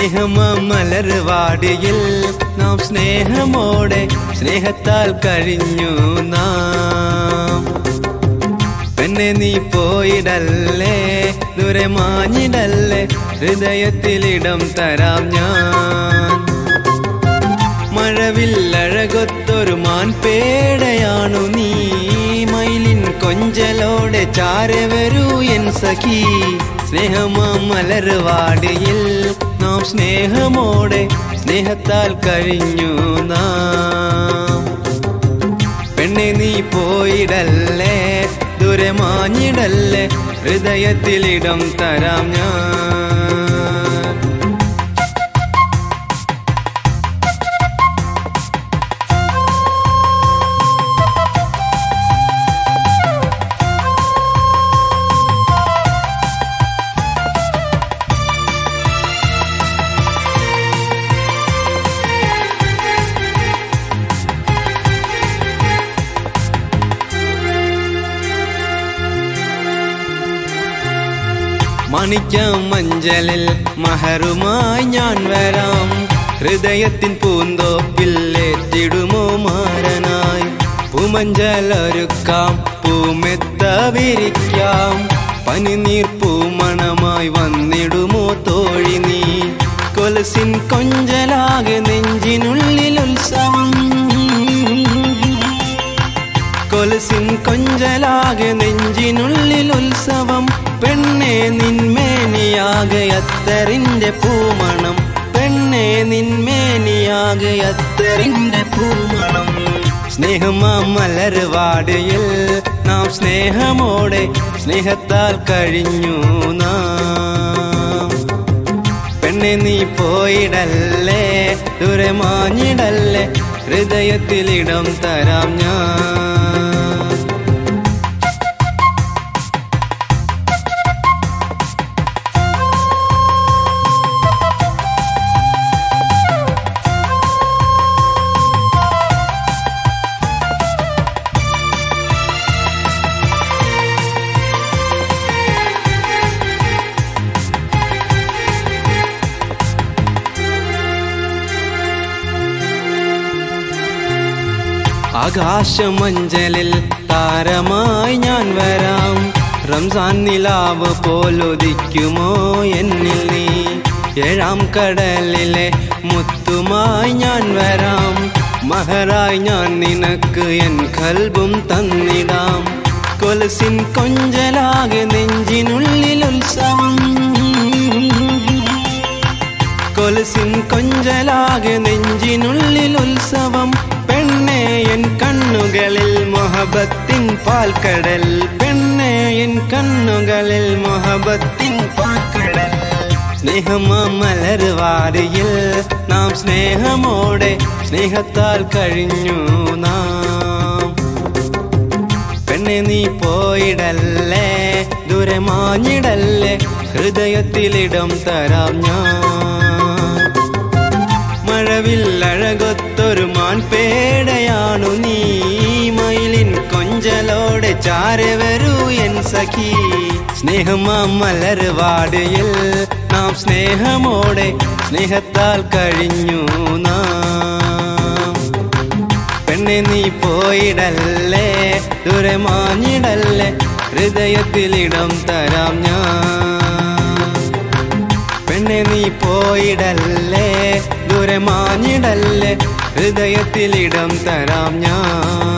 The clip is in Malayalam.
സ്നേഹമലർവാടിയിൽ നാം സ്നേഹമോടെ സ്നേഹത്താൽ കഴിഞ്ഞു നാം പെണ്ണെ നീ പോയിടല്ലേ ദൂരെ മാഞ്ഞിടല്ലേ ഹൃദയത്തിലിടം തരാം ഞാൻ മഴവില്ലഴകൊത്തൊരു മാൻപേടയാണു നീ മയിലിൻ കൊഞ്ചലോടെ ചാരെ വരൂ എൻ സഖി സ്നേഹമലർവാടിയിൽ നാം സ്നേഹമോടെ സ്നേഹത്താൽ കഴിഞ്ഞു നാം പെണ്ണെ നീ പോയിടല്ലേ ദൂരെ മാഞ്ഞിടല്ലേ ഹൃദയത്തിലിടം തരാം ഞാൻ മണിക്കം മഞ്ചലിൽ മഹറുമായി ഞാൻ വരാം ഹൃദയത്തിൻ പൂന്തോപ്പിൽ ഏറ്റിടുമോ മാരനായി പൂമഞ്ചലൊരുക്കാം പൂമെത്ത വിരിക്കാം പനിനീർ പൂമണമായി വന്നിടുമോ തോഴി നീ കൊലസിൻ കൊഞ്ചലാകെ നെഞ്ചിനുള്ളിൽ ഉത്സവം കൊലസിൻ കൊഞ്ചലാകെ നെഞ്ചിനുള്ളിൽ ഉത്സവം പെണ്ണെ നിന്മേനിയാകെ അത്തറിന്റെ പൂമണം പെണ്ണെ നിന്മേനിയാകെ അത്തറിന്റെ പൂമണം സ്നേഹമലർവാടിയിൽ നാം സ്നേഹമോടെ സ്നേഹത്താൽ കഴിഞ്ഞു നാം പെണ്ണെ നീ പോയിടല്ലേ ദൂരെ മാഞ്ഞിടല്ലേ ഹൃദയത്തിലിടം തരാം ഞാൻ ആകാശമഞ്ചലിൽ താരമായി ഞാൻ വരാം റംസാൻ നിലാവ് പോലൊതിക്കുമോ എന്നിൽ നീ ഏഴാം കടലിലെ മുത്തുമായി ഞാൻ വരാം മഹറായി ഞാൻ നിനക്ക് എൻ കൽബും തന്നിടാം കൊലസിൻ കൊഞ്ചലാകെ നെഞ്ചിനുള്ളിൽ ഉത്സവം കൊലസിൻ കൊഞ്ചലാകെ നെഞ്ചിനുള്ളിൽ ഉത്സവം പെണ്ണെ എൻ കണ്ണുകളിൽ മൊഹബത്തിൻ പാൽക്കടൽ പെണ്ണെ എൻ കണ്ണുകളിൽ മൊഹബത്തിൻ പാൽക്കടൽ സ്നേഹമലർവാടിയിൽ നാം സ്നേഹമോടെ സ്നേഹത്താൽ കഴിഞ്ഞു നാം പെണ്ണെ നീ പോയിടല്ലേ ദൂരെ മാഞ്ഞിടല്ലേ ഹൃദയത്തിലിടം തരാം ഞാൻ മഴവില്ലഴകൊത്തൊരു മാൻപേടയാണു നീ മയിലിൻ കൊഞ്ചലോടെ ചാരെ വരൂ എൻ സഖി സ്നേഹമലർവാടിയിൽ നാം സ്നേഹമോടെ സ്നേഹത്താൽ കഴിഞ്ഞു നാം പെണ്ണെ നീ പോയിടല്ലേ ദൂരെ മാഞ്ഞിടല്ലേ ഹൃദയത്തിലിടം തരാം ഞാൻ പെണ്ണെ നീ പോയിടല്ലേ ദൂരെ മാഞ്ഞിടല്ലേ ഹൃദയത്തിലിടം തരാം ഞാൻ